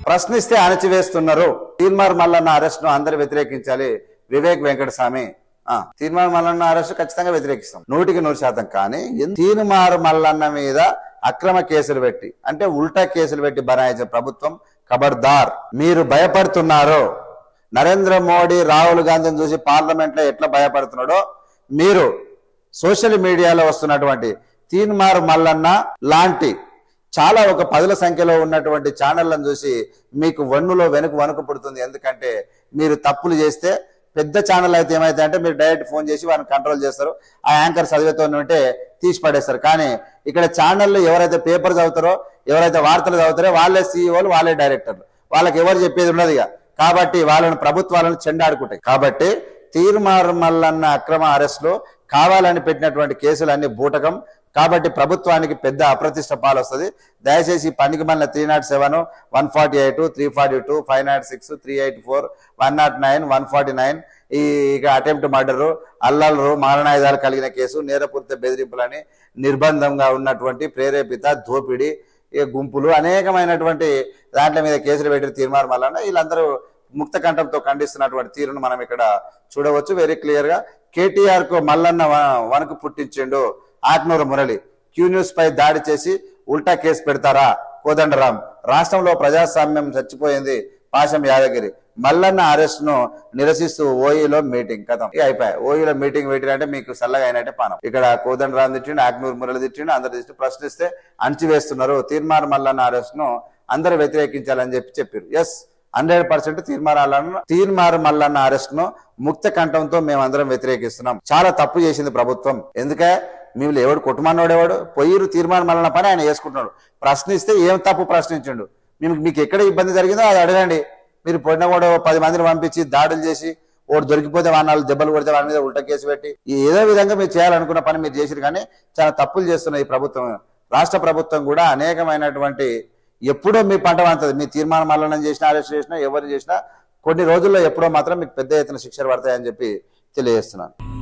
ప్రశ్నిస్తే అణచివేస్తున్నారు తీన్మార్ మల్లన్న అరెస్ట్ ను అందరు వ్యతిరేకించాలి వివేక్ వెంకటస్వామి ఆ, తీన్మార్ మల్లన్న అరెస్ట్ ఖచ్చితంగా వ్యతిరేకిస్తాం నూటికి నూరు శాతం కానీ ఎన్- తీన్మార్ మల్లన్న మీద అక్రమ కేసులు పెట్టి అంటే ఉల్టా కేసులు పెట్టి బనాయించిన ప్రభుత్వం ఖబర్దార్ మీరు భయపడుతున్నారు నరేంద్ర మోడీ రాహుల్ గాంధీని చూసి పార్లమెంట్ లో ఎట్లా భయపడుతున్నాడో మీరు సోషల్ మీడియాలో వస్తున్నటువంటి తీన్మార్ మల్లన్న లాంటి చాలా ఒక పదుల సంఖ్యలో ఉన్నటువంటి ఛానళ్లను చూసి మీకు వన్నులో వెనుక వణుకు పుడుతుంది ఎందుకంటే మీరు తప్పులు చేస్తే పెద్ద ఛానల్ అయితే ఏమైతే అంటే మీరు డైరెక్ట్ ఫోన్ చేసి వారిని కంట్రోల్ చేస్తారు ఆ యాంకర్ చదివేతో ఉంటే తీసి పడేస్తారు కానీ ఇక్కడ ఛానల్లో ఎవరైతే పేపర్ చదువుతారో ఎవరైతే వార్తలు చదువుతారో వాళ్ళే సీఈఓలు వాళ్ళే డైరెక్టర్లు వాళ్ళకి ఎవరు చెప్పేది ఉండదు ఇక కాబట్టి వాళ్ళని ప్రభుత్వాలను చెండాడుకుంటాయి కాబట్టి తీర్మార్ మల్లన్న అక్రమ అరెస్టులు కావాలని పెట్టినటువంటి కేసులన్నీ బూటకం కాబట్టి ప్రభుత్వానికి పెద్ద అప్రతిష్ట పాలు వస్తుంది దయచేసి పనికి మళ్ళీ three naught seven one forty eight three forty two five naught six three eight four one naught nine one forty nine ఈ ఇక అటెంప్ట్ మర్డరు అల్లర్లు మారణాయుధాలు కలిగిన కేసు నేరపూరిత బెదిరింపులని నిర్బంధంగా ఉన్నటువంటి ప్రేరేపిత దోపిడీ ఈ గుంపులు అనేకమైనటువంటి దాంట్ల మీద కేసులు పెట్టి తీర్మానం వలన వీళ్ళందరూ ముక్త కంఠంతో ఖండిస్తున్నటువంటి తీరును మనం ఇక్కడ చూడవచ్చు వెరీ క్లియర్ గా కేటీఆర్ కు మల్లన్న వ- వణుకు పుట్టించిండు ఆత్మూరు మురళి క్యూ న్యూస్ పై దాడి చేసి ఉల్టా కేసు పెడతారా కోదండరాం రాష్ట్రంలో ప్రజాస్వామ్యం చచ్చిపోయింది పాశం యాదగిరి మల్లన్న అరెస్ట్ ను నిరసిస్తూ ఓఈలో మీటింగ్ కథం ఇక అయిపోయాయి ఓఈలో మీటింగ్ పెట్టినంటే మీకు చల్లగా అయినట్టే పానం ఇక్కడ కోదండరాం తిట్టిండు ఆగ్నూరు మురళి తిట్టిండు అందరు తిట్టి ప్రశ్నిస్తే అణచివేస్తున్నారు తీర్మార్ మల్లన్న అరెస్ట్ ను అందరూ వ్యతిరేకించాలని చెప్పి చెప్పారు ఎస్ హండ్రెడ్ పర్సెంట్ తీర్మానాలను తీర్మారు మల్లన్న అరెస్ట్ ను ముక్త కంఠంతో మేమందరం వ్యతిరేకిస్తున్నాం చాలా తప్పు చేసింది ప్రభుత్వం ఎందుకే మేము ఎవడు కొట్టుమన్నోడేవాడు పొయ్యిరు తీర్మానం మల్లన్న పని ఆయన చేసుకుంటున్నాడు ప్రశ్నిస్తే ఏం తప్పు ప్రశ్నించండు మేము మీకు ఎక్కడ ఇబ్బంది జరిగిందో అది అడగండి మీరు పొడిన కూడా ఓ పది మందిని పంపించి దాడులు చేసి ఓడు దొరికిపోతే వాడి నాలుగు దెబ్బలు కొడితే వాడి మీద ఉల్టా కేసు పెట్టి ఈ ఏదో విధంగా మీరు చేయాలనుకున్న పని మీరు చేసిరు కానీ చాలా తప్పులు చేస్తున్న ఈ ప్రభుత్వం రాష్ట్ర ప్రభుత్వం కూడా అనేకమైనటువంటి ఎప్పుడో మీ పంట వంతది మీ తీర్మానం మల్లనం చేసినా అరెస్ట్ చేసినా ఎవరు చేసినా కొన్ని రోజుల్లో ఎప్పుడో మాత్రం మీకు పెద్ద ఎత్తున శిక్షలు పడతాయని చెప్పి తెలియజేస్తున్నాను